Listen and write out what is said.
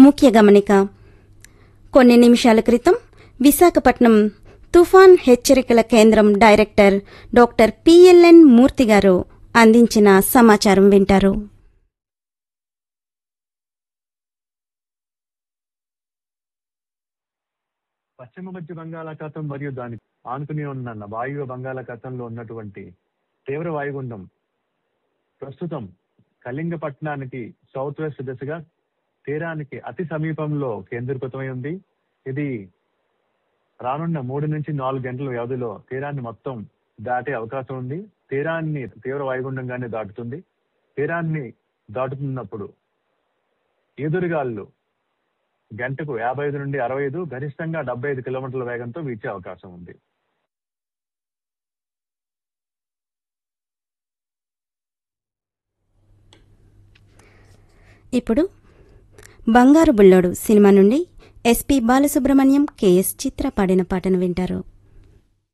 ముఖ్య గమనిక కొన్ని నిమిషాల క్రితం విశాఖపట్నం తుఫాన్ హెచ్చరికల కేంద్రం డైరెక్టర్ డాక్టర్ పిఎల్ఎన్ మూర్తి గారు అందించిన సమాచారం వింటారు పశ్చిమ మధ్య బంగాళాఖాతం మరియు దాని ఆనుకుని ఉన్న వాయువ్య బంగాళాఖాతంలో ఉన్నటువంటి తీవ్ర వాయుగుండం ప్రస్తుతం కళింగపట్నానికి సౌత్ వెస్ట్ దిశగా తీరానికి అతి సమీపంలో కేంద్రీకృతమై ఉంది ఇది రానున్న మూడు నుంచి నాలుగు గంటల వ్యవధిలో తీరాన్ని మొత్తం దాటే అవకాశం ఉంది తీరాన్ని తీవ్ర వాయుగుండంగానే దాటుతుంది తీరాన్ని దాటుతున్నప్పుడు ఎదురుగాళ్ళు గంటకు యాభై ఐదు నుండి అరవై ఐదు గరిష్టంగా డెబ్బై ఐదు కిలోమీటర్ల వేగంతో వీచే అవకాశం ఉంది ఇప్పుడు బంగారు బుల్లోడు సినిమా నుండి ఎస్పి బాలసుబ్రహ్మణ్యం కెఎస్ చిత్ర పాడిన పాటను వింటారు